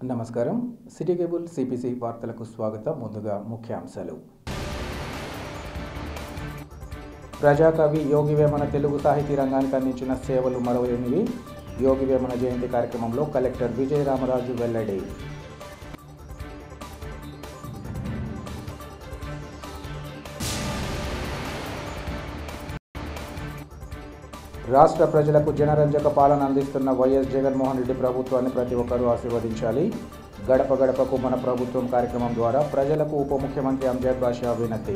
నమస్కారం city cable CPC వార్తలకు స్వాగతం ముందుగా ముఖ్యాంశాలు ప్రజాకవి యోగి వేమన తెలుగు సాహితీ రంగానికి అందించిన సేవలు మరవలేనివి యోగి వేమన జయంతి కార్యక్రమంలో కలెక్టర్ విజయరామరాజు వెల్లడి రాష్ట్ర ప్రజలకు జనరంజక పాలన అందిస్తున్న వైఎస్ జగన్మోహన్ రెడ్డి ప్రభుత్వాన్ని ప్రతి ఒక్కరూ ఆశీర్వదించాలి గడప గడపకు మన ప్రభుత్వం కార్యక్రమం ద్వారా ప్రజలకు ఉప ముఖ్యమంత్రి అంజద్ బాషా వినతి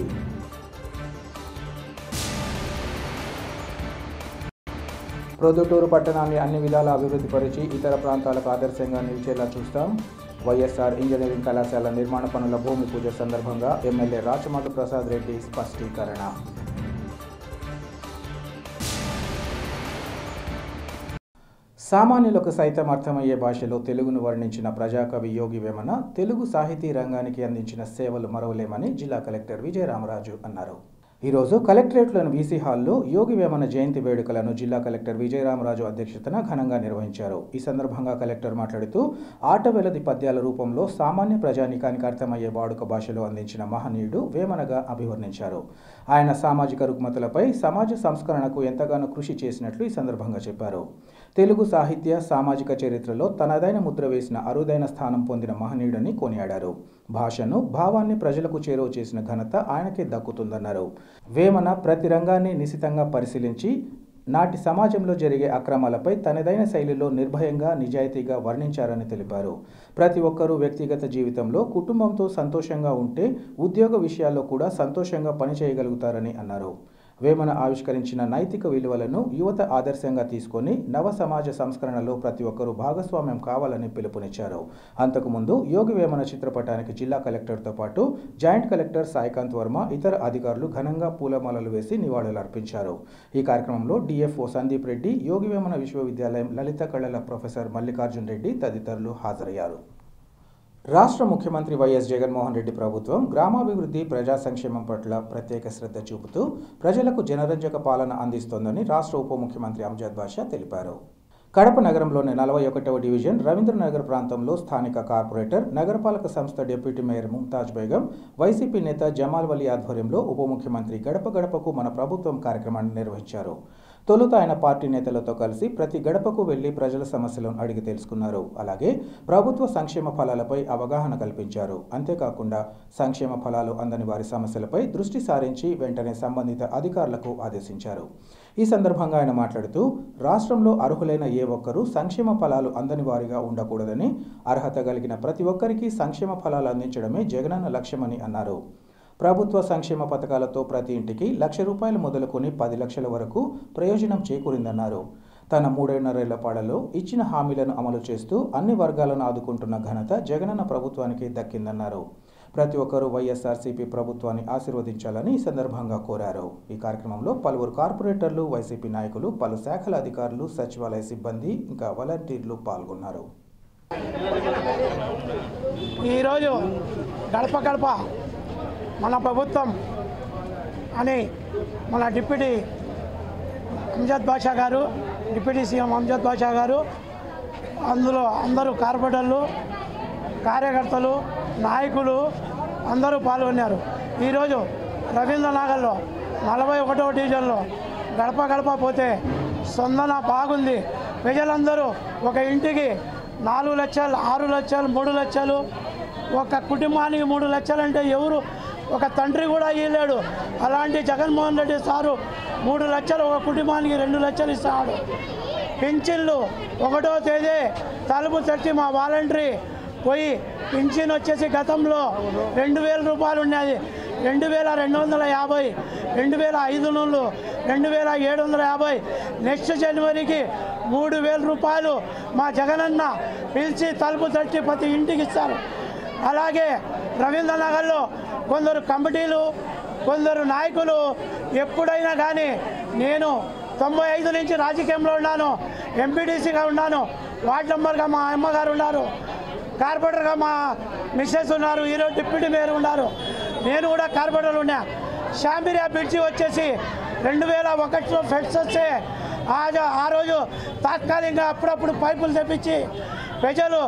ప్రొద్దుటూరు పట్టణాన్ని అన్ని విధాల అభివృద్ధి పరిచి ఇతర ప్రాంతాలకు ఆదర్శంగా నిలిచేలా చూస్తాం వైఎస్ఆర్ ఇంజనీరింగ్ కళాశాల నిర్మాణ పనుల భూమి పూజ సందర్భంగా ఎమ్మెల్యే రాచమల్లు ప్రసాద్ రెడ్డి స్పష్టీకరణ సామాన్యులకు సైతం అర్థమయ్యే భాషలో తెలుగును వర్ణించిన ప్రజాకవి యోగి వేమన తెలుగు సాహితీ రంగానికి అందించిన సేవలు మరవలేమని జిల్లా కలెక్టర్ విజయరామరాజు అన్నారు ఈరోజు కలెక్టరేట్లోని వీసీ హాల్లో యోగి వేమన జయంతి వేడుకలను జిల్లా కలెక్టర్ విజయరామరాజు అధ్యక్షతన ఘనంగా నిర్వహించారు ఈ సందర్భంగా కలెక్టర్ మాట్లాడుతూ ఆట వెలది పద్యాల రూపంలో సామాన్య ప్రజానికానికి అర్థమయ్యే వాడుక భాషలో అందించిన మహనీయుడు వేమనగా అభివర్ణించారు ఆయన సామాజిక రుగ్మతలపై సమాజ సంస్కరణకు ఎంతగానో కృషి చేసినట్లు ఈ సందర్భంగా చెప్పారు తెలుగు సాహిత్య సామాజిక చరిత్రలో తనదైన ముద్ర వేసిన అరుదైన స్థానం పొందిన మహనీయుడని కొనియాడారు భాషను భావాన్ని ప్రజలకు చేరువ చేసిన ఘనత ఆయనకే దక్కుతుందన్నారు వేమన ప్రతి రంగాన్ని నిశితంగా పరిశీలించి నాటి సమాజంలో జరిగే అక్రమాలపై తనదైన శైలిలో నిర్భయంగా నిజాయితీగా వర్ణించారని తెలిపారు ప్రతి ఒక్కరూ వ్యక్తిగత జీవితంలో కుటుంబంతో సంతోషంగా ఉంటే ఉద్యోగ విషయాల్లో కూడా సంతోషంగా పనిచేయగలుగుతారని అన్నారు వేమన ఆవిష్కరించిన నైతిక విలువలను యువత ఆదర్శంగా తీసుకొని నవ సమాజ సంస్కరణలో ప్రతి ఒక్కరూ భాగస్వామ్యం కావాలని పిలుపునిచ్చారు అంతకుముందు యోగి వేమన చిత్రపటానికి జిల్లా కలెక్టర్తో పాటు జాయింట్ కలెక్టర్ సాయికాంత్ వర్మ ఇతర అధికారులు ఘనంగా పూలమాలలు వేసి నివాళులర్పించారు ఈ కార్యక్రమంలో డిఎఫ్ఓ సందీప్ రెడ్డి యోగి వేమన విశ్వవిద్యాలయం లలిత కళల ప్రొఫెసర్ మల్లికార్జున్ రెడ్డి తదితరులు హాజరయ్యారు రాష్ట్ర ముఖ్యమంత్రి వైఎస్ జగన్మోహన్ రెడ్డి ప్రభుత్వం గ్రామాభివృద్ధి ప్రజా సంక్షేమం పట్ల ప్రత్యేక శ్రద్ధ చూపుతూ ప్రజలకు జనరంజక పాలన అందిస్తోందని రాష్ట్ర ఉప ముఖ్యమంత్రి అంజద్ బాషా తెలిపారు కడప నగరంలోని నలభై ఒకటవ డివిజన్ రవీంద్రనగర్ ప్రాంతంలో స్థానిక కార్పొరేటర్ నగరపాలక సంస్థ డిప్యూటీ మేయర్ ముంతాజ్ బేగం వైసీపీ నేత జమాల్ వలీ ఆధ్వర్యంలో ఉప ముఖ్యమంత్రి గడప గడపకు మన ప్రభుత్వం కార్యక్రమాన్ని నిర్వహించారు తొలుత ఆయన పార్టీ నేతలతో కలిసి ప్రతి గడపకు వెళ్లి ప్రజల సమస్యలను అడిగి తెలుసుకున్నారు అలాగే ప్రభుత్వ సంక్షేమ ఫలాలపై అవగాహన కల్పించారు అంతేకాకుండా సంక్షేమ ఫలాలు అందని వారి సమస్యలపై దృష్టి సారించి వెంటనే సంబంధిత అధికారులకు ఆదేశించారు ఈ సందర్భంగా ఆయన మాట్లాడుతూ రాష్ట్రంలో అర్హులైన ఏ ఒక్కరూ సంక్షేమ ఫలాలు అందని వారిగా ఉండకూడదని అర్హత కలిగిన ప్రతి ఒక్కరికి సంక్షేమ ఫలాలు అందించడమే జగనన్న లక్ష్యమని అన్నారు ప్రభుత్వ సంక్షేమ పథకాలతో ప్రతి ఇంటికి లక్ష రూపాయలు మొదలుకొని పది లక్షల వరకు ప్రయోజనం చేకూరిందన్నారు తన మూడేళ్లరేళ్ల పాడలో ఇచ్చిన హామీలను అమలు చేస్తూ అన్ని వర్గాలను ఆదుకుంటున్న ఘనత జగనన్న ప్రభుత్వానికి దక్కిందన్నారు ప్రతి ఒక్కరూ వైఎస్ఆర్సీపీ ప్రభుత్వాన్ని ఆశీర్వదించాలని ఈ సందర్భంగా కోరారు ఈ కార్యక్రమంలో పలువురు కార్పొరేటర్లు వైసీపీ నాయకులు పలు శాఖల అధికారులు సచివాలయ సిబ్బంది ఇంకా వాలంటీర్లు పాల్గొన్నారు ఈరోజు గడప గడప మన ప్రభుత్వం అని మన డిప్యూటీ అంజద్ బాషా గారు డిప్యూటీ సీఎం అంజద్ బాషా గారు అందులో అందరూ కార్పొరేటర్లు కార్యకర్తలు నాయకులు అందరూ పాల్గొన్నారు ఈరోజు రవీంద్రనగర్లో నలభై ఒకటవ డివిజన్లో గడప గడప పోతే స్పందన బాగుంది ప్రజలందరూ ఒక ఇంటికి నాలుగు లక్షలు ఆరు లక్షలు మూడు లక్షలు ఒక కుటుంబానికి మూడు లక్షలు అంటే ఎవరు ఒక తండ్రి కూడా ఇవ్వలేడు అలాంటి జగన్మోహన్ రెడ్డి సారు మూడు లక్షలు ఒక కుటుంబానికి రెండు లక్షలు ఇస్తాడు పింఛన్లు ఒకటో తేదీ తలుపు తట్టి మా వాలంటరీ పోయి పింఛన్ వచ్చేసి గతంలో రెండు వేల రూపాయలు ఉన్నది రెండు వేల రెండు వందల యాభై రెండు వేల ఐదు వందలు రెండు వేల ఏడు వందల యాభై నెక్స్ట్ జనవరికి మూడు వేల రూపాయలు మా జగనన్న పిలిచి తలుపు తట్టి ప్రతి ఇంటికి ఇస్తారు అలాగే రవీంద్రనగర్లో కొందరు కమిటీలు కొందరు నాయకులు ఎప్పుడైనా కానీ నేను తొంభై ఐదు నుంచి రాజకీయంలో ఉన్నాను ఎంపీటీసీగా ఉన్నాను వార్డ్ మెంబర్గా మా అమ్మగారు ఉన్నారు కార్పొరేటర్గా మా మిస్సెస్ ఉన్నారు ఈరోజు డిప్యూటీ మేయర్ ఉన్నారు నేను కూడా కార్పొరేటర్ ఉన్నా షాంబిరియా బ్రిడ్జి వచ్చేసి రెండు వేల ఒకటిలో ఫెడ్స్ వస్తే ఆ జ- ఆ రోజు తాత్కాలికంగా అప్పుడప్పుడు పైపులు తెప్పించి ప్రజలు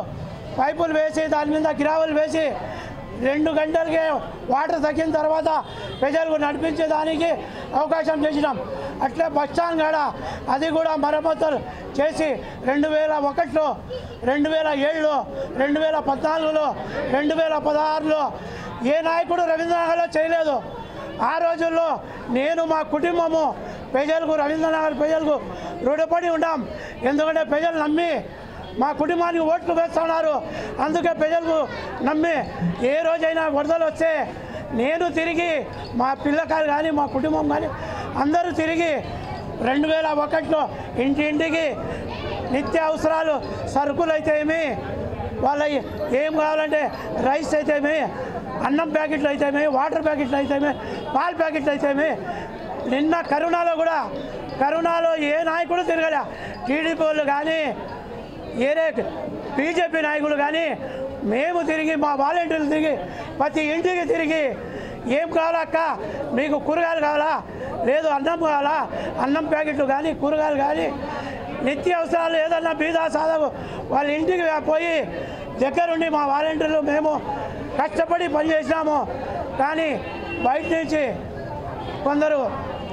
పైపులు వేసి దాని మీద గిరావులు వేసి రెండు గంటలకే వాటర్ తగ్గిన తర్వాత ప్రజలకు నడిపించేదానికి అవకాశం చేసినాం అట్లే బస్ స్టాండ్ కాడ అది కూడా మరమ్మతులు చేసి రెండు వేల ఒకటిలో రెండు వేల ఏడులో రెండు వేల పద్నాలుగులో రెండు వేల పదహారులో ఏ నాయకుడు రవీంద్రనగర్లో చేయలేదు ఆ రోజుల్లో నేను మా కుటుంబము ప్రజలకు రవీంద్రనగర్ ప్రజలకు రుణపడి ఉన్నాం ఎందుకంటే ప్రజలు నమ్మి మా కుటుంబానికి ఓట్లు వేస్తున్నారు అందుకే ప్రజలకు నమ్మి ఏ రోజైనా వరదలు వస్తే నేను తిరిగి మా పిల్లకాయలు కానీ మా కుటుంబం కానీ అందరూ తిరిగి రెండు వేల ఒకటిలో ఇంటి ఇంటికి నిత్య అవసరాలు సరుకులు అయితేమి వాళ్ళ ఏం కావాలంటే రైస్ అయితేమి అన్నం ప్యాకెట్లు అయితేమి వాటర్ ప్యాకెట్లు అయితేమి పాల ప్యాకెట్లు అయితేమి నిన్న కరోనాలో కూడా కరోనాలో ఏ నాయకుడు తిరగలే టీడీపీ వాళ్ళు కానీ ఏరే బీజేపీ నాయకులు కానీ మేము తిరిగి మా వాలంటీర్లు తిరిగి ప్రతి ఇంటికి తిరిగి ఏం కావాలా అక్క మీకు కూరగాయలు కావాలా లేదు అన్నం కావాలా అన్నం ప్యాకెట్లు కానీ కూరగాయలు కానీ నిత్య అవసరాలు ఏదన్నా బీదా సాధకు వాళ్ళ ఇంటికి పోయి దగ్గరుండి మా వాలంటీర్లు మేము కష్టపడి పనిచేసినాము కానీ బయట నుంచి కొందరు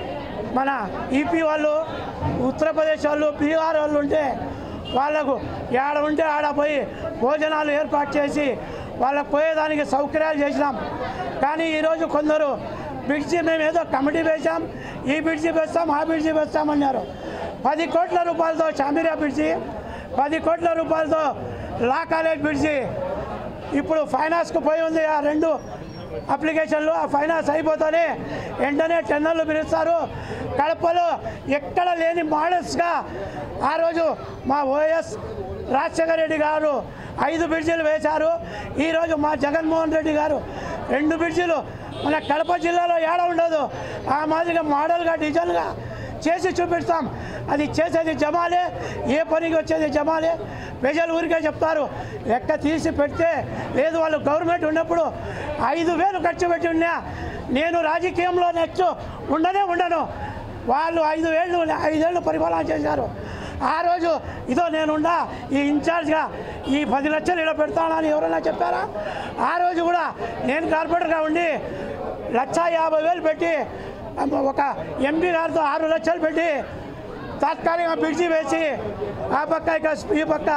మన ఈపీ వాళ్ళు ఉత్తరప్రదేశ్ వాళ్ళు బీహార్ వాళ్ళు ఉంటే వాళ్ళకు ఏడ ఉంటే ఆడ పోయి భోజనాలు ఏర్పాటు చేసి వాళ్ళకు పోయేదానికి సౌకర్యాలు చేసినాం కానీ ఈరోజు కొందరు బ్రిడ్జి మేము ఏదో కమిటీ వేసాం ఈ బ్రిడ్జి వేస్తాం ఆ బ్రిడ్జి వేస్తామన్నారు పది కోట్ల రూపాయలతో చామిరియా బ్రిడ్జి పది కోట్ల రూపాయలతో లా కాలేజ్ బ్రిడ్జి ఇప్పుడు ఫైనాన్స్కు పోయి ఉంది ఆ రెండు అప్లికేషన్లు ఆ ఫైనాన్స్ అయిపోతానే వెంటనే టెండర్లు పిలుస్తారు కడపలో ఎక్కడ లేని మోడల్స్గా ఆ రోజు మా ఓఎస్ రాజశేఖర రెడ్డి గారు ఐదు బ్రిడ్జిలు వేశారు ఈరోజు మా జగన్మోహన్ రెడ్డి గారు రెండు బ్రిడ్జిలు మన కడప జిల్లాలో ఏడ ఉండదు ఆ మాదిరిగా మోడల్గా డిజైన్గా చేసి చూపిస్తాం అది చేసేది జమాలే ఏ పనికి వచ్చేది జమాలే ప్రజలు ఊరికే చెప్తారు లెక్క తీసి పెడితే లేదు వాళ్ళు గవర్నమెంట్ ఉన్నప్పుడు ఐదు వేలు ఖర్చు పెట్టి ఉన్నా నేను రాజకీయంలో నెక్స్ట్ ఉండనే ఉండను వాళ్ళు ఐదు ఏళ్ళు ఐదేళ్ళు పరిపాలన చేశారు ఆ రోజు ఇదో నేనుండా ఈ ఇన్ఛార్జ్గా ఈ పది లక్షలు ఇలా పెడతానని ఎవరైనా చెప్పారా ఆ రోజు కూడా నేను కార్పొరేటర్గా ఉండి లక్ష యాభై వేలు పెట్టి ఒక ఎంపీ గారితో ఆరు లక్షలు పెట్టి తాత్కాలిక బ్రిడ్జి వేసి ఆ పక్క ఇక ఈ పక్క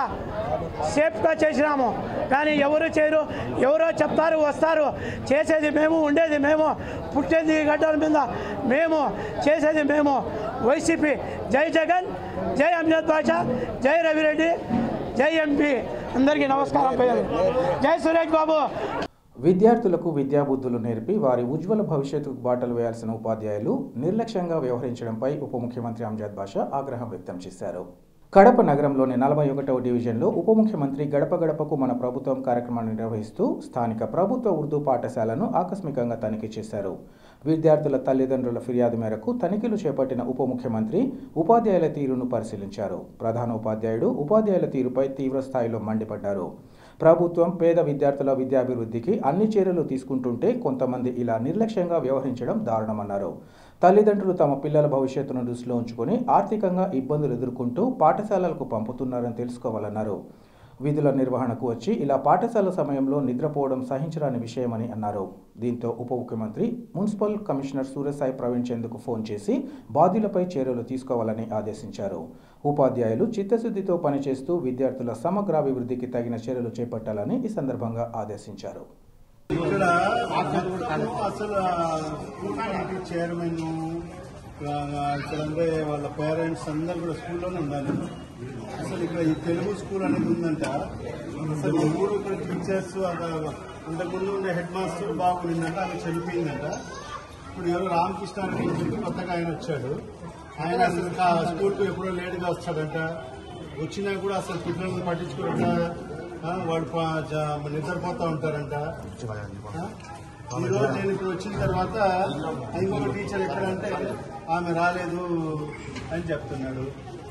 సేఫ్గా చేసినాము కానీ ఎవరు చేయరు ఎవరో చెప్తారు వస్తారు చేసేది మేము ఉండేది మేము పుట్టేది ఈ గడ్డల మీద మేము చేసేది మేము వైసీపీ జై జగన్ జై అమ్జద్ బాషా జై రవిరెడ్డి జై ఎంపీ అందరికీ నమస్కారం పేరు జై సురేష్ బాబు విద్యార్థులకు విద్యాబుద్ధులు నేర్పి వారి ఉజ్వల భవిష్యత్తుకు బాటలు వేయాల్సిన ఉపాధ్యాయులు నిర్లక్ష్యంగా వ్యవహరించడంపై ఉప ముఖ్యమంత్రి అంజద్ బాషా ఆగ్రహం వ్యక్తం చేశారు కడప నగరంలోని నలభై ఒకటవ డివిజన్లో ఉప ముఖ్యమంత్రి గడప గడపకు మన ప్రభుత్వం కార్యక్రమాన్ని నిర్వహిస్తూ స్థానిక ప్రభుత్వ ఉర్దూ పాఠశాలను ఆకస్మికంగా తనిఖీ చేశారు విద్యార్థుల తల్లిదండ్రుల ఫిర్యాదు మేరకు తనిఖీలు చేపట్టిన ఉప ముఖ్యమంత్రి ఉపాధ్యాయుల తీరును పరిశీలించారు ప్రధాన ఉపాధ్యాయుడు ఉపాధ్యాయుల తీరుపై తీవ్ర స్థాయిలో మండిపడ్డారు ప్రభుత్వం పేద విద్యార్థుల విద్యాభివృద్ధికి అన్ని చర్యలు తీసుకుంటుంటే కొంతమంది ఇలా నిర్లక్ష్యంగా వ్యవహరించడం దారుణమన్నారు తల్లిదండ్రులు తమ పిల్లల భవిష్యత్తును దృష్టిలో ఉంచుకొని ఆర్థికంగా ఇబ్బందులు ఎదుర్కొంటూ పాఠశాలలకు పంపుతున్నారని తెలుసుకోవాలన్నారు విధుల నిర్వహణకు వచ్చి ఇలా పాఠశాల సమయంలో నిద్రపోవడం సహించరాని విషయమని అన్నారు దీంతో ఉప ముఖ్యమంత్రి మున్సిపల్ కమిషనర్ సూర్యసాయి ప్రవీణ్ చంద్కు ఫోన్ చేసి బాధ్యులపై చర్యలు తీసుకోవాలని ఆదేశించారు ఉపాధ్యాయులు చిత్తశుద్ధితో పనిచేస్తూ విద్యార్థుల సమగ్రాభివృద్ధికి తగిన చర్యలు చేపట్టాలని ఈ సందర్భంగా ఆదేశించారు ఇక్కడ మొత్తము అసలు ఆ స్కూల్ కమిటీ చైర్మన్ ఇక్కడ ఉండే వాళ్ళ పేరెంట్స్ అందరు కూడా స్కూల్లోనే ఉండాలి అసలు ఇక్కడ ఈ తెలుగు స్కూల్ అనేది ఉందంట అసలు ఎవరు ఇక్కడ టీచర్స్ ఇంతకుముందు ఉండే హెడ్ మాస్టర్ బాగుండిందంట ఆమె చనిపోయిందంట ఇప్పుడు ఎవరు రామకృష్ణ అని చెప్పి కొత్తగా ఆయన వచ్చాడు ఆయన అసలు కా- స్కూల్కి ఎప్పుడో లేటుగా వస్తాడంట వచ్చినా కూడా అసలు పిల్లల్ని పట్టించుకోరంట ఆ, వాడు పా- జ- నిద్రపోతా ఉంటారంట ఆ? ఈ రోజు నేను ఇప్పుడు వచ్చిన తర్వాత ఇంకొక టీచర్ ఎక్కడంటే ఆమె రాలేదు అని చెప్తున్నాడు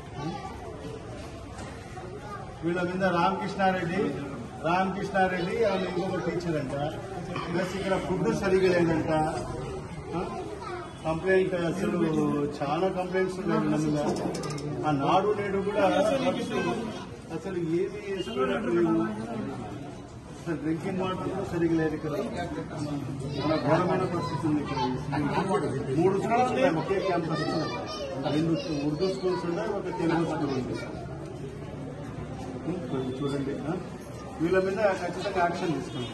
వీళ్ళ మీద రామకృష్ణారెడ్డి రామకృష్ణారెడ్డి ఆమె ఇంకొక టీచర్ అంట ప్లస్ ఇక్కడ ఫుడ్ సరిగా లేదంట ఆ? కంప్లైంట్ అసలు చాలా కంప్లైంట్స్ ఉన్నాయి వీళ్ళ మీద ఆ నాడు నేడు కూడా అసలు ఏది స్టూడెంట్ అసలు డ్రింకింగ్ వాటర్ కూడా సరిగ్గా లేదు ఇక్కడ చాలా ఘోరమైన పరిస్థితి ఉంది ఇక్కడ మూడు స్కూల్స్ ఉన్నాయి ఒకే క్యాంపస్ రెండు ఉర్దూ స్కూల్స్ ఉన్నాయి ఒక తెలుగు స్కూల్ ఉంది కొంచెం చూడండి ఆ? వీళ్ళ మీద ఖచ్చితంగా యాక్షన్ తీసుకోండి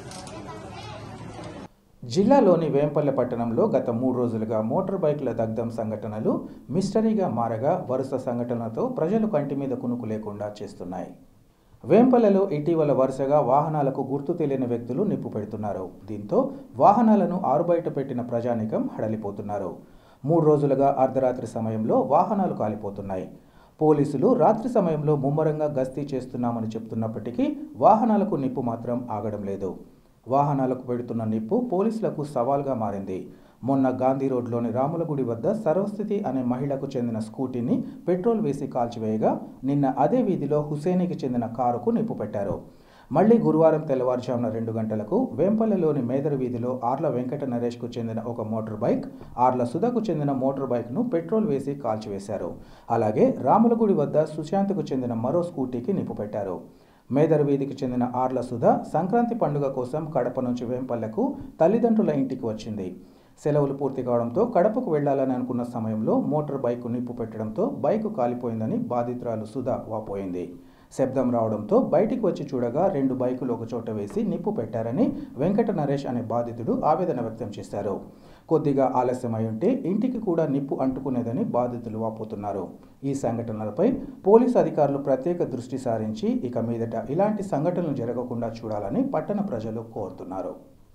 జిల్లాలోని వేంపల్లె పట్టణంలో గత మూడు రోజులుగా మోటార్ బైకుల దగ్ధం సంఘటనలు మిస్టరీగా మారగా వరుస సంఘటనలతో ప్రజలు కంటి మీద కునుకు లేకుండా చేస్తున్నాయి వేంపల్లెలో ఇటీవల వరుసగా వాహనాలకు గుర్తు తెలియని వ్యక్తులు నిప్పు పెడుతున్నారు దీంతో వాహనాలను ఆరుబయట పెట్టిన ప్రజానికం హడలిపోతున్నారు మూడు రోజులుగా అర్ధరాత్రి సమయంలో వాహనాలు కాలిపోతున్నాయి పోలీసులు రాత్రి సమయంలో ముమ్మరంగా గస్తీ చేస్తున్నామని చెప్తున్నప్పటికీ వాహనాలకు నిప్పు మాత్రం ఆగడం లేదు వాహనాలకు పెడుతున్న నిప్పు పోలీసులకు సవాల్గా మారింది మొన్న గాంధీ రోడ్లోని రాములగుడి వద్ద సర్వస్థితి అనే మహిళకు చెందిన స్కూటీని పెట్రోల్ వేసి కాల్చివేయగా నిన్న అదే వీధిలో హుసేనికి చెందిన కారుకు నిప్పు పెట్టారు మళ్లీ గురువారం తెల్లవారుజామున రెండు గంటలకు వేంపల్లెలోని మేదర వీధిలో ఆర్ల వెంకట నరేష్కు చెందిన ఒక మోటార్ బైక్ ఆర్ల సుధకు చెందిన మోటార్ బైక్ను పెట్రోల్ వేసి కాల్చివేశారు అలాగే రాములగుడి వద్ద సుశాంత్కు చెందిన మరో స్కూటీకి నిప్పు పెట్టారు మేదర్ వీధికి చెందిన ఆర్ల సుధ సంక్రాంతి పండుగ కోసం కడప నుంచి వేంపల్లెకు తల్లిదండ్రుల ఇంటికి వచ్చింది సెలవులు పూర్తి కావడంతో కడపకు వెళ్లాలని అనుకున్న సమయంలో మోటార్ బైక్ నిప్పు పెట్టడంతో బైక్ కాలిపోయిందని బాధితురాలు సుధ వాపోయింది శబ్దం రావడంతో బయటికి వచ్చి చూడగా రెండు బైకులు ఒక చోట వేసి నిప్పు పెట్టారని వెంకట నరేష్ అనే బాధితుడు ఆవేదన వ్యక్తం చేశారు కొద్దిగా ఆలస్యమై ఉంటే ఇంటికి కూడా నిప్పు అంటుకునేదని బాధితులు వాపోతున్నారు ఈ సంఘటనలపై పోలీసు అధికారులు ప్రత్యేక దృష్టి సారించి ఇక మీదట ఇలాంటి సంఘటనలు జరగకుండా చూడాలని పట్టణ ప్రజలు కోరుతున్నారు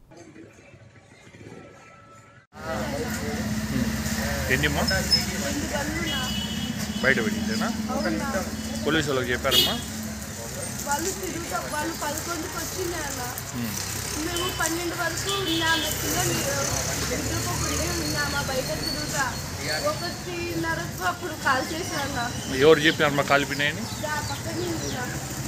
ఏంటిమ్మా బయట పెట్టిందేనా పోలీసు వాళ్ళకి చెప్పారమ్మా వాళ్ళు తిరుగుతా వాళ్ళు పదకొండుకి వచ్చింది అన్న మేము పన్నెండు వరకు ఉన్నాము పిల్లలు నిద్రపోకుండా ఉన్నామా బయట తిరుగుతా ఒకటిన్నరకు అప్పుడు కాల్ చేశాను అన్న ఎవరు చెప్పినారమ్మా కాలిపినాయని దా పక్కన నించున్నా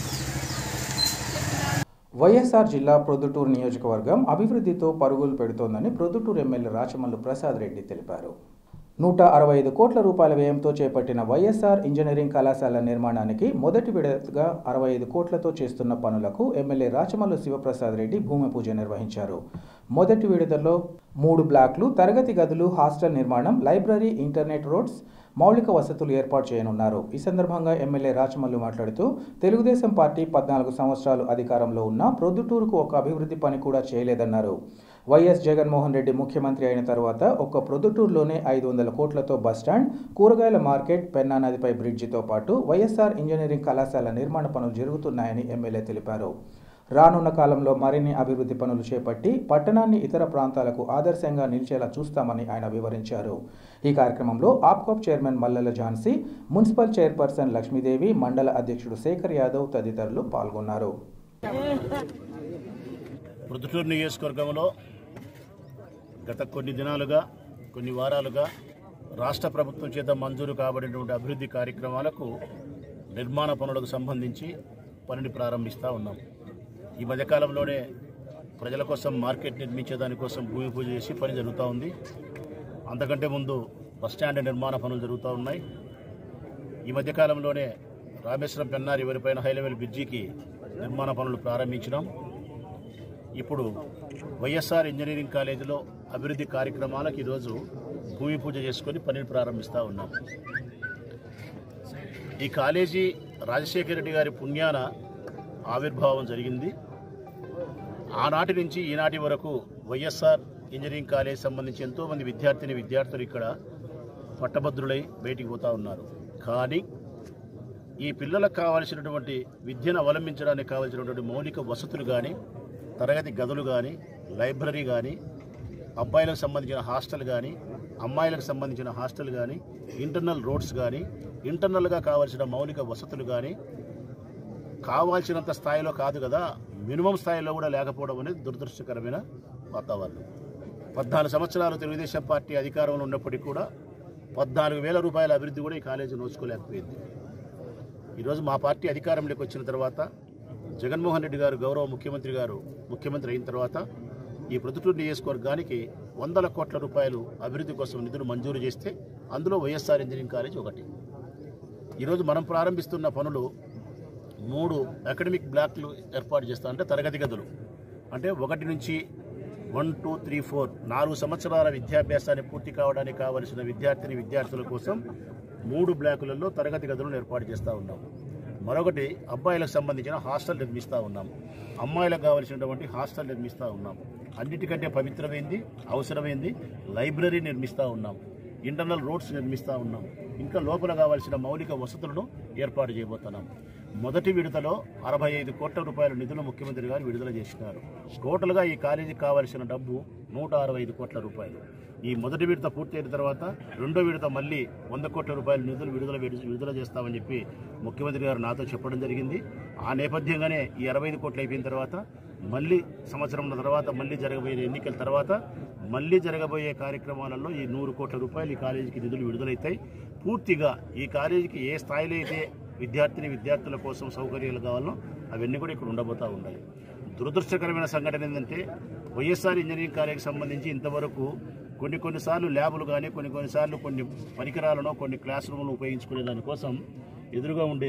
వైఎస్ఆర్ జిల్లా ప్రొద్దుటూరు నియోజకవర్గం అభివృద్ధితో పరుగులు పెడుతోందని ప్రొద్దుటూరు ఎమ్మెల్యే రాచమల్లు ప్రసాద్ రెడ్డి తెలిపారు నూట అరవై ఐదు కోట్ల రూపాయల వ్యయంతో చేపట్టిన వైఎస్ఆర్ ఇంజనీరింగ్ కళాశాల నిర్మాణానికి మొదటి విడతగా అరవై ఐదు కోట్లతో చేస్తున్న పనులకు ఎమ్మెల్యే రాచమల్లు శివప్రసాద్ రెడ్డి భూమి పూజ నిర్వహించారు మొదటి విడతలో మూడు బ్లాక్లు తరగతి గదులు హాస్టల్ నిర్మాణం లైబ్రరీ ఇంటర్నెట్ రోడ్స్ మౌలిక వసతులు ఏర్పాటు చేయనున్నారు ఈ సందర్భంగా ఎమ్మెల్యే రాచమల్లు మాట్లాడుతూ తెలుగుదేశం పార్టీ పద్నాలుగు సంవత్సరాలు అధికారంలో ఉన్న ప్రొద్దుటూరుకు ఒక అభివృద్ధి పని కూడా చేయలేదన్నారు వైఎస్ జగన్మోహన్ రెడ్డి ముఖ్యమంత్రి అయిన తర్వాత ఒక్క ప్రొద్దుటూరులోనే ఐదు వందల కోట్లతో బస్టాండ్ కూరగాయల మార్కెట్ పెన్నా నదిపై బ్రిడ్జితో పాటు వైఎస్ఆర్ ఇంజనీరింగ్ కళాశాల నిర్మాణ పనులు జరుగుతున్నాయని ఎమ్మెల్యే తెలిపారు రానున్న కాలంలో మరిన్ని అభివృద్ధి పనులు చేపట్టి పట్టణాన్ని ఇతర ప్రాంతాలకు ఆదర్శంగా నిలిచేలా చూస్తామని ఆయన వివరించారు ఈ కార్యక్రమంలో APCOP chairman Mallela Jhansi municipal chairperson Lakshmidevi మండల అధ్యక్షుడు శేఖర్ యాదవ్ తదితరులు పాల్గొన్నారు ప్రొద్దుటూరు నియోజకవర్గంలో గత కొన్ని దినాలుగా కొన్ని వారాలుగా రాష్ట్ర ప్రభుత్వం చేత మంజూరు కాబడినటువంటి అభివృద్ధి కార్యక్రమాలకు నిర్మాణ పనులకు సంబంధించి పనిని ప్రారంభిస్తూ ఉన్నాం ఈ మధ్యకాలంలోనే ప్రజల కోసం మార్కెట్ నిర్మించే దానికోసం భూమి పూజ చేసి పని జరుగుతూ ఉంది అంతకంటే ముందు బస్టాండ్ నిర్మాణ పనులు జరుగుతూ ఉన్నాయి ఈ మధ్యకాలంలోనే రామేశ్వరం పెన్నారి వరిపైన హై లెవెల్ బ్రిడ్జికి నిర్మాణ పనులు ప్రారంభించినాం ఇప్పుడు వైఎస్ఆర్ ఇంజనీరింగ్ కాలేజీలో అభివృద్ధి కార్యక్రమాలకు ఈరోజు భూమి పూజ చేసుకొని పనిని ప్రారంభిస్తూ ఉన్నాం ఈ కాలేజీ రాజశేఖర రెడ్డి గారి పుణ్యాన ఆవిర్భావం జరిగింది ఆనాటి నుంచి ఈనాటి వరకు వైఎస్ఆర్ ఇంజనీరింగ్ కాలేజ్ సంబంధించి ఎంతోమంది విద్యార్థిని విద్యార్థులు ఇక్కడ పట్టభద్రులై బయటికి పోతా ఉన్నారు కానీ ఈ పిల్లలకు కావాల్సినటువంటి విద్యను అవలంబించడానికి కావాల్సినటువంటి మౌలిక వసతులు కానీ తరగతి గదులు కానీ లైబ్రరీ కానీ అబ్బాయిలకు సంబంధించిన హాస్టల్ కానీ అమ్మాయిలకు సంబంధించిన హాస్టల్ కానీ ఇంటర్నల్ రోడ్స్ కానీ ఇంటర్నల్గా కావాల్సిన మౌలిక వసతులు కానీ కావాల్సినంత స్థాయిలో కాదు కదా మినిమం స్థాయిలో కూడా లేకపోవడం అనేది దురదృష్టకరమైన వాతావరణం పద్నాలుగు సంవత్సరాలు తెలుగుదేశం పార్టీ అధికారంలో ఉన్నప్పటికీ కూడా పద్నాలుగు వేల రూపాయల అభివృద్ధి కూడా ఈ కాలేజీ నోచుకోలేకపోయింది ఈరోజు మా పార్టీ అధికారంలోకి వచ్చిన తర్వాత జగన్మోహన్ రెడ్డి గారు గౌరవ ముఖ్యమంత్రి గారు ముఖ్యమంత్రి అయిన తర్వాత ఈ ప్రొద్దుటూరు నియోజకవర్గానికి వందల కోట్ల రూపాయలు అభివృద్ధి కోసం నిధులు మంజూరు చేస్తే అందులో వైఎస్ఆర్ ఇంజనీరింగ్ కాలేజ్ ఒకటి ఈరోజు మనం ప్రారంభిస్తున్న పనులు మూడు అకాడమిక్ బ్లాక్లు ఏర్పాటు చేస్తా అంటే తరగతి గదులు అంటే ఒకటి నుంచి వన్ టూ త్రీ ఫోర్ నాలుగు సంవత్సరాల విద్యాభ్యాసాన్ని పూర్తి కావడానికి కావలసిన విద్యార్థిని విద్యార్థుల కోసం మూడు బ్లాకులలో తరగతి గదులను ఏర్పాటు చేస్తూ ఉన్నాం మరొకటి అబ్బాయిలకు సంబంధించిన హాస్టల్ నిర్మిస్తూ ఉన్నాం అమ్మాయిలకు కావలసినటువంటి హాస్టల్ నిర్మిస్తూ ఉన్నాం అన్నిటికంటే పవిత్రమైంది అవసరమైంది లైబ్రరీ నిర్మిస్తూ ఉన్నాం ఇంటర్నల్ రోడ్స్ నిర్మిస్తూ ఉన్నాం ఇంకా లోపల కావాల్సిన మౌలిక వసతులను ఏర్పాటు చేయబోతున్నాం మొదటి విడతలో అరవై ఐదు కోట్ల రూపాయల నిధులు ముఖ్యమంత్రి గారు విడుదల చేసినారు టోటల్గా ఈ కాలేజీకి కావాల్సిన డబ్బు నూట అరవై ఐదు కోట్ల రూపాయలు ఈ మొదటి విడత పూర్తయిన తర్వాత రెండో విడత మళ్ళీ వంద కోట్ల రూపాయల నిధులు విడుదల విడుదల చేస్తామని చెప్పి ముఖ్యమంత్రి గారు నాతో చెప్పడం జరిగింది ఆ నేపథ్యంగానే ఈ అరవై ఐదు కోట్లు అయిపోయిన తర్వాత మళ్ళీ సంవత్సరం తర్వాత మళ్ళీ జరగబోయే ఎన్నికల తర్వాత మళ్ళీ జరగబోయే కార్యక్రమాలలో ఈ నూరు కోట్ల రూపాయలు ఈ కాలేజీకి నిధులు విడుదలవుతాయి పూర్తిగా ఈ కాలేజీకి ఏ స్థాయిలో అయితే విద్యార్థిని విద్యార్థుల కోసం సౌకర్యాలు కావాలో అవన్నీ కూడా ఇక్కడ ఉండబోతూ ఉన్నాయి దురదృష్టకరమైన సంఘటన ఏంటంటే వైఎస్ఆర్ ఇంజనీరింగ్ కాలేజీకి సంబంధించి ఇంతవరకు కొన్ని కొన్నిసార్లు ల్యాబులు కానీ కొన్ని కొన్నిసార్లు కొన్ని పరికరాలను కొన్ని క్లాస్ రూమ్లు ఉపయోగించుకునే దానికోసం ఎదురుగా ఉండే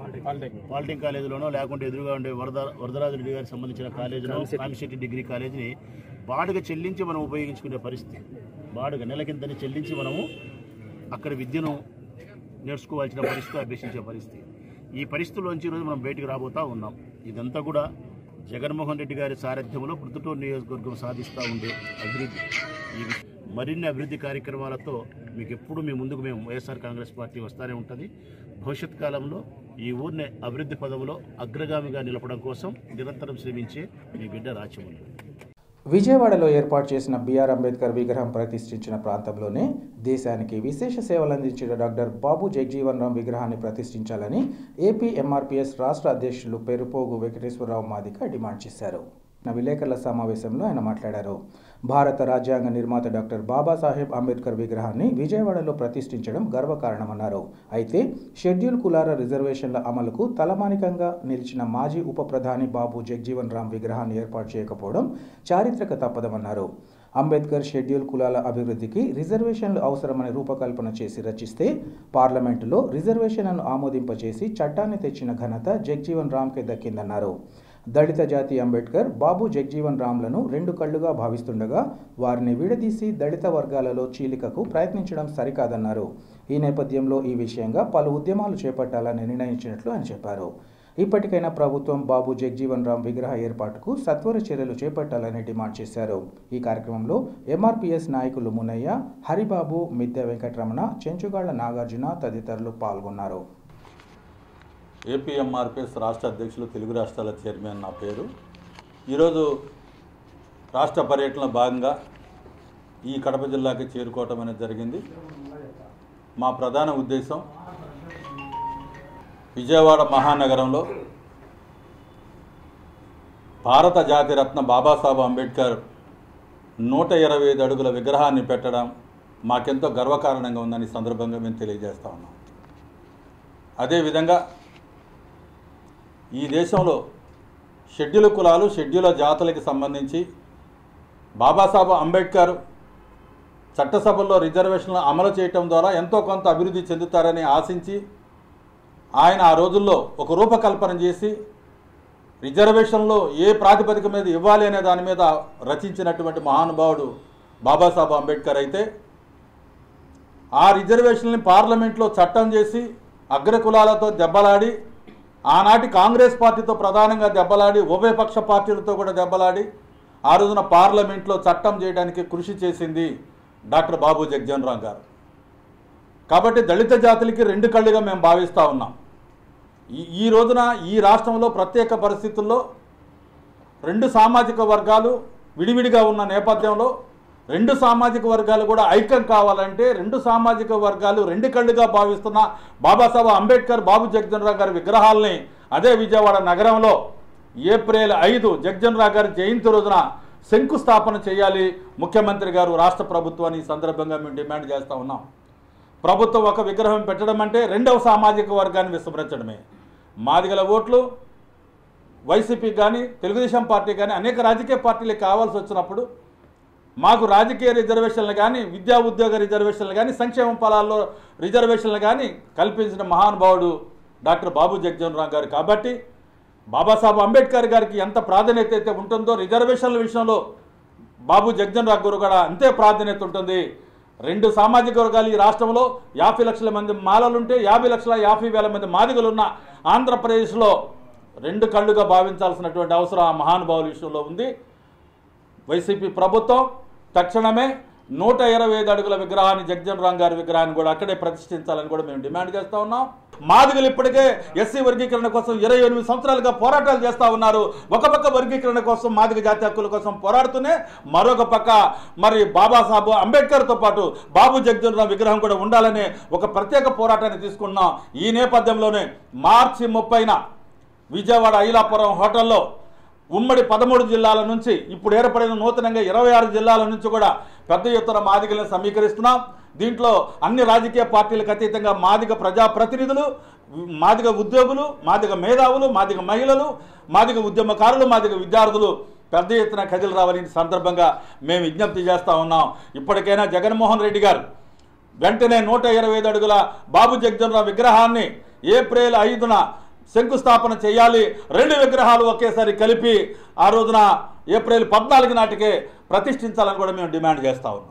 పాలిటెక్ కాలేజీలోనో లేకుంటే ఎదురుగా ఉండే వరద వరదరాజు రెడ్డి గారికి సంబంధించిన కాలేజీలో కామిశెట్టి డిగ్రీ కాలేజీని బాడుగ చెల్లించి మనం ఉపయోగించుకునే పరిస్థితి బాడుగ నెలకింతని చెల్లించి మనము అక్కడ విద్యను నేర్చుకోవాల్సిన పరిస్థితి అభ్యసించే పరిస్థితి ఈ పరిస్థితుల్లోంచి ఈరోజు మనం బయటికి రాబోతా ఉన్నాం ఇదంతా కూడా జగన్మోహన్ రెడ్డి గారి సారథ్యంలో ప్రొద్దుటూరు నియోజకవర్గం సాధిస్తూ ఉండే అభివృద్ధి ఈ వి- మరిన్ని అభివృద్ధి కార్యక్రమాలతో మీకు ఎప్పుడు మీ ముందుకు మేము వైఎస్ఆర్ కాంగ్రెస్ పార్టీ వస్తూనే ఉంటుంది భవిష్యత్ కాలంలో ఈ ఊరిని అభివృద్ధి పదవిలో అగ్రగామిగా నిలపడం కోసం నిరంతరం శ్రమించే మీ బిడ్డ రాచమల్లి విజయవాడలో ఏర్పాటు చేసిన బిఆర్ అంబేద్కర్ విగ్రహం ప్రతిష్ఠించిన ప్రాంతంలోనే దేశానికి విశేష సేవలు అందించిన డాక్టర్ బాబు జగజీవన్ రామ్ విగ్రహాన్ని ప్రతిష్ఠించాలని ఏపీ ఎంఆర్పీఎస్ రాష్ట్ర అధ్యక్షులు పెరుపోగు వెంకటేశ్వరరావు మాదిక డిమాండ్ చేశారు నా విలేకరుల సమావేశంలో ఆయన మాట్లాడారు భారత రాజ్యాంగ నిర్మాత డాక్టర్ బాబాసాహెబ్ అంబేద్కర్ విగ్రహాన్ని విజయవాడలో ప్రతిష్ఠించడం గర్వకారణమన్నారు అయితే షెడ్యూల్ కులాల రిజర్వేషన్ల అమలుకు తలమానికంగా నిలిచిన మాజీ ఉప ప్రధాని బాబు జగజీవన్ రామ్ విగ్రహాన్ని ఏర్పాటు చేయకపోవడం చారిత్రక తప్పదమన్నారు అంబేద్కర్ షెడ్యూల్ కులాల అభివృద్ధికి రిజర్వేషన్లు అవసరమని రూపకల్పన చేసి రచిస్తే పార్లమెంటులో రిజర్వేషన్లను ఆమోదింపచేసి చట్టాన్ని తెచ్చిన ఘనత జగజీవన్ రామ్కే దక్కిందన్నారు దళిత జాతి అంబేద్కర్ బాబు జగజీవన్ రామ్లను రెండు కళ్ళుగా భావిస్తుండగా వారిని విడదీసి దళిత వర్గాలలో చీలికకు ప్రయత్నించడం సరికాదన్నారు ఈ నేపథ్యంలో ఈ విషయంగా పలు ఉద్యమాలు చేపట్టాలని నిర్ణయించినట్లు ఆయన చెప్పారు ఇప్పటికైనా ప్రభుత్వం బాబు జగజీవన్ రామ్ విగ్రహ ఏర్పాటుకు సత్వర చర్యలు చేపట్టాలని డిమాండ్ చేశారు ఈ కార్యక్రమంలో ఎంఆర్పీఎస్ నాయకులు మునయ్య హరిబాబు మిద్దె వెంకటరమణ చెంచుగాళ్ల నాగార్జున తదితరులు పాల్గొన్నారు ఏపీఎంఆర్పిఎస్ రాష్ట్ర అధ్యక్షులు తెలుగు రాష్ట్రాల చైర్మన్ నా పేరు ఈరోజు రాష్ట్ర పర్యటనలో భాగంగా ఈ కడప జిల్లాకి చేరుకోవటం అనేది జరిగింది మా ప్రధాన ఉద్దేశం విజయవాడ మహానగరంలో భారత జాతిరత్న బాబాసాహెబ్ అంబేద్కర్ నూట ఇరవై ఐదు అడుగుల విగ్రహాన్ని పెట్టడం మాకెంతో గర్వకారణంగా ఉందని ఈ సందర్భంగా మేము తెలియజేస్తా ఉన్నాం అదేవిధంగా ఈ దేశంలో షెడ్యూల్ కులాలు షెడ్యూల్ జాతులకి సంబంధించి బాబాసాహెబ్ అంబేద్కర్ చట్టసభల్లో రిజర్వేషన్లు అమలు చేయటం ద్వారా ఎంతో కొంత అభివృద్ధి చెందుతారని ఆశించి ఆయన ఆ రోజుల్లో ఒక రూపకల్పన చేసి రిజర్వేషన్లో ఏ ప్రాతిపదిక మీద ఇవ్వాలి అనే దాని మీద రచించినటువంటి మహానుభావుడు బాబాసాహెబ్ అంబేద్కర్ అయితే ఆ రిజర్వేషన్ని పార్లమెంట్లో చట్టం చేసి అగ్రకులాలతో దెబ్బలాడి ఆనాటి కాంగ్రెస్ పార్టీతో ప్రధానంగా దెబ్బలాడి ఉభయపక్ష పార్టీలతో కూడా దెబ్బలాడి ఆ రోజున పార్లమెంట్లో చట్టం చేయడానికి కృషి చేసింది డాక్టర్ బాబు జగ్జన్ రామ్ గారు కాబట్టి దళిత జాతులకి రెండు కళ్ళుగా మేము భావిస్తూ ఉన్నాం ఈ ఈ రోజున ఈ రాష్ట్రంలో ప్రత్యేక పరిస్థితుల్లో రెండు సామాజిక వర్గాలు విడివిడిగా ఉన్న నేపథ్యంలో రెండు సామాజిక వర్గాలు కూడా ఐక్యం కావాలంటే రెండు సామాజిక వర్గాలు రెండు కళ్ళుగా భావిస్తున్న బాబాసాహెబ్ అంబేద్కర్ బాబు జగజన్ రావు గారి విగ్రహాలని అదే విజయవాడ నగరంలో ఏప్రిల్ ఐదు జగజన్ రావు గారి జయంతి రోజున శంకుస్థాపన చేయాలి ముఖ్యమంత్రి గారు రాష్ట్ర ప్రభుత్వాన్ని ఈ సందర్భంగా మేము డిమాండ్ చేస్తూ ఉన్నాం ప్రభుత్వం ఒక విగ్రహం పెట్టడం అంటే రెండవ సామాజిక వర్గాన్ని విస్మరించడమే మాదిగల ఓట్లు వైసీపీకి కానీ తెలుగుదేశం పార్టీ కానీ అనేక రాజకీయ పార్టీలకు కావాల్సి వచ్చినప్పుడు మాకు రాజకీయ రిజర్వేషన్లు కానీ విద్యా ఉద్యోగ రిజర్వేషన్లు కానీ సంక్షేమ ఫలాల్లో రిజర్వేషన్లు కానీ కల్పించిన మహానుభావుడు డాక్టర్ బాబు జగజీవన్ రామ్ గారు కాబట్టి బాబాసాహెబ్ అంబేద్కర్ గారికి ఎంత ప్రాధాన్యత అయితే ఉంటుందో రిజర్వేషన్ల విషయంలో బాబు జగజన్ రామ్ గారు కూడా అంతే ప్రాధాన్యత ఉంటుంది రెండు సామాజిక వర్గాలు ఈ రాష్ట్రంలో యాభై లక్షల మంది మాలలుంటే యాభై లక్షల యాభై వేల మంది మాదిగలున్న ఆంధ్రప్రదేశ్లో రెండు కళ్ళుగా భావించాల్సినటువంటి అవసరం ఆ మహానుభావుల విషయంలో ఉంది వైసీపీ ప్రభుత్వం తక్షణమే నూట ఇరవై ఐదు అడుగుల విగ్రహాన్ని జగజన్ రామ్ గారి విగ్రహాన్ని కూడా అక్కడే ప్రతిష్ఠించాలని కూడా మేము డిమాండ్ చేస్తా ఉన్నాం మాదిగలు ఇప్పటికే ఎస్సీ వర్గీకరణ కోసం ఇరవై ఎనిమిది సంవత్సరాలుగా పోరాటాలు చేస్తూ ఉన్నారు ఒక పక్క వర్గీకరణ కోసం మాదిగ జాతి హక్కుల కోసం పోరాడుతూనే మరొక పక్క మరి బాబాసాహెబ్ అంబేద్కర్తో పాటు బాబు జగజన్ రామ్ విగ్రహం కూడా ఉండాలనే ఒక ప్రత్యేక పోరాటాన్ని తీసుకున్నాం ఈ నేపథ్యంలోనే మార్చి ముప్పైన విజయవాడ ఐలాపురం హోటల్లో ఉమ్మడి పదమూడు జిల్లాల నుంచి ఇప్పుడు ఏర్పడిన నూతనంగా ఇరవై ఆరు జిల్లాల నుంచి కూడా పెద్ద ఎత్తున మాదిగలను సమీకరిస్తున్నాం దీంట్లో అన్ని రాజకీయ పార్టీలకు అతీతంగా మాదిగ ప్రజాప్రతినిధులు మాదిగ ఉద్యోగులు మాదిగ మేధావులు మాదిగ మహిళలు మాదిగ ఉద్యమకారులు మాదిగ విద్యార్థులు పెద్ద ఎత్తున కదిలి రావాలని ఈ సందర్భంగా మేము విజ్ఞప్తి చేస్తూ ఉన్నాం ఇప్పటికైనా జగన్మోహన్ రెడ్డి గారు వెంటనే నూట ఇరవై ఐదు అడుగుల బాబు జగజనరావు విగ్రహాన్ని ఏప్రిల్ ఐదున శంకుస్థాపన చేయాలి రెండు విగ్రహాలు ఒకేసారి కలిపి ఆ రోజున ఏప్రిల్ పద్నాలుగు నాటికే ప్రతిష్ఠించాలని కూడా మేము డిమాండ్ చేస్తా ఉన్నాం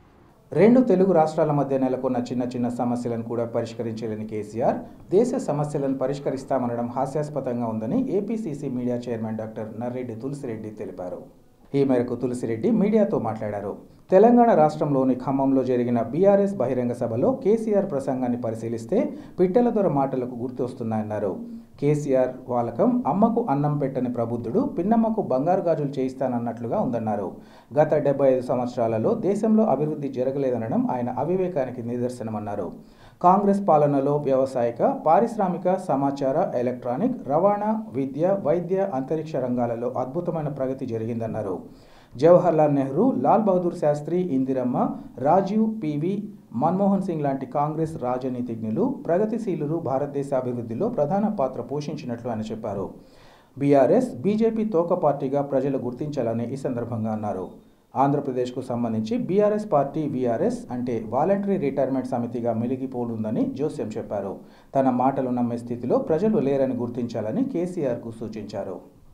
రెండు తెలుగు రాష్ట్రాల మధ్య నెలకొన్న చిన్న చిన్న సమస్యలను కూడా పరిష్కరించలేని కేసీఆర్ దేశ సమస్యలను పరిష్కరిస్తామనడం హాస్యాస్పదంగా ఉందని APCC media chairman doctor Narreddy Tulasireddy తెలిపారు ఈ మేరకు తులసిరెడ్డి మీడియాతో మాట్లాడారు తెలంగాణ రాష్ట్రంలోని ఖమ్మంలో జరిగిన బీఆర్ఎస్ బహిరంగ సభలో కేసీఆర్ ప్రసంగాన్ని పరిశీలిస్తే పిట్టల దొర మాటలకు గుర్తొస్తున్నాయన్నారు కేసీఆర్ వాలకం అమ్మకు అన్నం పెట్టని ప్రబుద్ధుడు పిన్నమ్మకు బంగారు గాజులు చేయిస్తానన్నట్లుగా ఉందన్నారు గత డెబ్బై ఐదు సంవత్సరాలలో దేశంలో అభివృద్ధి జరగలేదనడం ఆయన అవివేకానికి నిదర్శనమన్నారు కాంగ్రెస్ పాలనలో వ్యవసాయక పారిశ్రామిక సమాచార ఎలక్ట్రానిక్ రవాణా విద్య వైద్య అంతరిక్ష రంగాలలో అద్భుతమైన ప్రగతి జరిగిందన్నారు జవహర్లాల్ నెహ్రూ లాల్ బహదూర్ శాస్త్రి ఇందిరమ్మ రాజీవ్ పివి మన్మోహన్ సింగ్ లాంటి కాంగ్రెస్ రాజనీతిజ్ఞులు ప్రగతిశీలురు భారతదేశ అభివృద్ధిలో ప్రధాన పాత్ర పోషించినట్లు ఆయన చెప్పారు బీఆర్ఎస్ బీజేపీ తోక పార్టీగా ప్రజలు గుర్తించాలని ఈ సందర్భంగా అన్నారు ఆంధ్రప్రదేశ్కు సంబంధించి బీఆర్ఎస్ పార్టీ వీఆర్ఎస్ అంటే వాలంటరీ రిటైర్మెంట్ సమితిగా మెలిగిపోనుందని జోస్యం చెప్పారు తన మాటలు నమ్మే స్థితిలో ప్రజలు లేరని గుర్తించాలని కేసీఆర్కు సూచించారు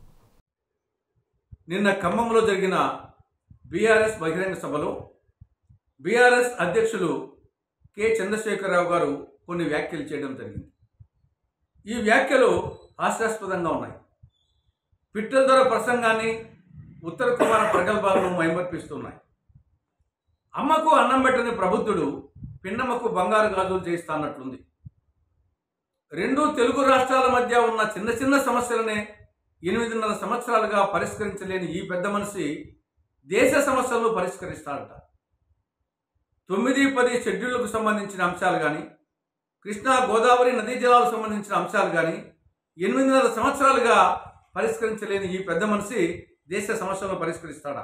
నిన్న ఖమ్మంలో జరిగిన బీఆర్ఎస్ బహిరంగ సభలో బీఆర్ఎస్ అధ్యక్షులు కె చంద్రశేఖరరావు గారు కొన్ని వ్యాఖ్యలు చేయడం జరిగింది ఈ వ్యాఖ్యలు హాస్యాస్పదంగా ఉన్నాయి పిట్టల ధర ప్రసంగాన్ని ఉత్తర కుమార ప్రగల్భాలను మైమర్పిస్తున్నాయి అమ్మకు అన్నం పెట్టని ప్రబుద్ధుడు పిన్నమ్మకు బంగారు గాజులు చేయిస్తా అన్నట్లుంది రెండు తెలుగు రాష్ట్రాల మధ్య ఉన్న చిన్న చిన్న సమస్యలనే ఎనిమిదిన్నర సంవత్సరాలుగా పరిష్కరించలేని ఈ పెద్ద మనిషి దేశ సమస్యలను పరిష్కరిస్తాడట తొమ్మిది పది షెడ్యూళ్లకు సంబంధించిన అంశాలు కానీ కృష్ణా గోదావరి నదీ జలాలకు సంబంధించిన అంశాలు కానీ ఎనిమిదిన్నర సంవత్సరాలుగా పరిష్కరించలేని ఈ పెద్ద మనిషి దేశ సమస్యలను పరిష్కరిస్తాడా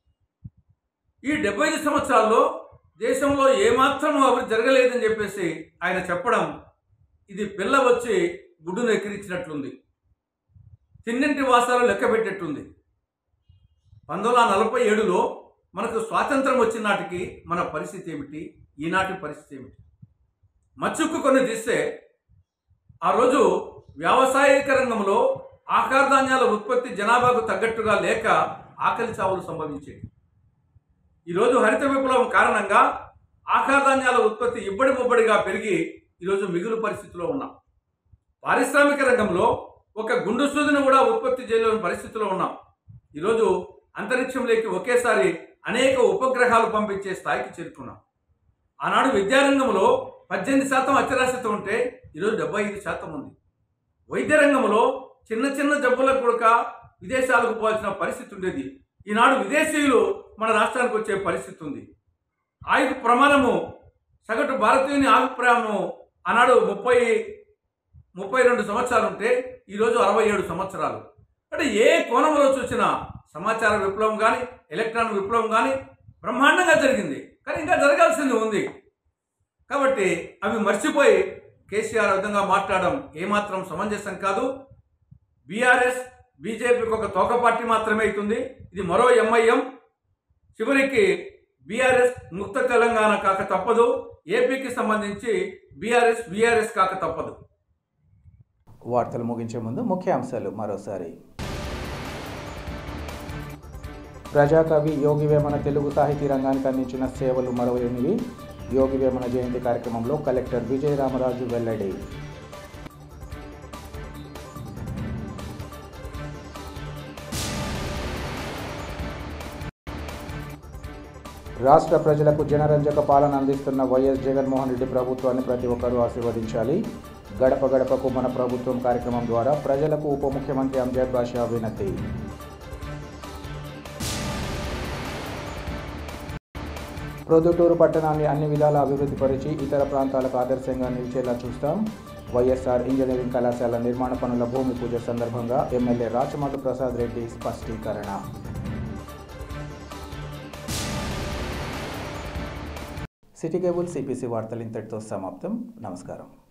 ఈ డెబ్బై ఐదు సంవత్సరాల్లో దేశంలో ఏమాత్రం అభివృద్ధి జరగలేదని చెప్పేసి ఆయన చెప్పడం ఇది పిల్ల వచ్చి గుడ్డును ఎక్కిరించినట్లుంది తిన్నింటి వాసాలు లెక్క పెట్టేట్టుంది పంతొమ్మిది వందల నలభై ఏడులో మనకు స్వాతంత్రం వచ్చిన నాటికి మన పరిస్థితి ఏమిటి ఈనాటి పరిస్థితి ఏమిటి మచ్చుక్కు కొన్ని తీస్తే ఆ రోజు వ్యావసాయిక రంగంలో ఆహార ధాన్యాల ఉత్పత్తి జనాభాకు తగ్గట్టుగా లేక ఆకలి చావులు సంభవించేవి ఈరోజు హరిత విప్లవం కారణంగా ఆహార ధాన్యాల ఉత్పత్తి ఇబ్బడి ముబ్బడిగా పెరిగి ఈరోజు మిగులు పరిస్థితిలో ఉన్నాం పారిశ్రామిక రంగంలో ఒక గుండు సూదిని కూడా ఉత్పత్తి చేయలేని పరిస్థితిలో ఉన్నాం ఈరోజు అంతరిక్షంలోకి ఒకేసారి అనేక ఉపగ్రహాలు పంపించే స్థాయికి చేరుకున్నాం ఆనాడు విద్యారంగంలో పద్దెనిమిది శాతం అక్షరాస్యత ఉంటే ఈరోజు డెబ్బై ఐదు శాతం ఉంది వైద్య రంగంలో చిన్న చిన్న జబ్బులకు కూడా విదేశాలకు పోవాల్సిన పరిస్థితి ఉండేది ఈనాడు విదేశీయులు మన రాష్ట్రానికి వచ్చే పరిస్థితి ఉంది ఆయు ప్రమాణము సగటు భారతీయుని అభిప్రాయము ఆనాడు ముప్పై ముప్పై రెండు సంవత్సరాలు ఉంటే ఈరోజు అరవై ఏడు సంవత్సరాలు అంటే ఏ కోణంలో చూసినా సమాచార విప్లవం కానీ ఎలక్ట్రానిక్ విప్లవం కానీ బ్రహ్మాండంగా జరిగింది కానీ ఇంకా జరగాల్సింది ఉంది కాబట్టి అవి మర్చిపోయి కేసీఆర్ ఆ విధంగా మాట్లాడడం ఏమాత్రం సమంజసం కాదు బీఆర్ఎస్ బీజేపీకి ఒక తోక పార్టీ మాత్రమే అవుతుంది ఇది మరో ఎంఐఎం చివరికి బీఆర్ఎస్ ముక్త తెలంగాణ కాక తప్పదు ఏపీకి సంబంధించి బీఆర్ఎస్ బీఆర్ఎస్ కాక తప్పదు వార్తలు ముగించే ముందు ముఖ్యాంశాలు మరోసారి ప్రజాకవి యోగి వేమన తెలుగు సాహితీ రంగానికి అందించిన సేవలు మరవలేనివి యోగి వేమన జయంతి కార్యక్రమంలో కలెక్టర్ విజయరామరాజు వెల్లడి రాష్ట్ర ప్రజలకు జనరంజక పాలన అందిస్తున్న వైఎస్ జగన్మోహన్ రెడ్డి ప్రభుత్వాన్ని ప్రతి ఒక్కరూ ఆశీర్వదించాలి గడప గడపకు మన ప్రభుత్వం కార్యక్రమం ద్వారా ప్రజలకు ఉప ముఖ్యమంత్రి అంజద్ బాషా వినతి ప్రొద్దుటూరు పట్టణాన్ని అన్ని విధాల అభివృద్ధిపరిచి ఇతర ప్రాంతాలకు ఆదర్శంగా నిలిచేలా చూస్తాం వైఎస్ఆర్ ఇంజనీరింగ్ కళాశాల నిర్మాణ పనుల భూమి పూజ సందర్భంగా ఎమ్మెల్యే రాచమల్లు ప్రసాద్ రెడ్డి స్పష్టీకరణ సిటీ కేబుల్ సిపిసి వార్తలు ఇంతటితో సమాప్తం నమస్కారం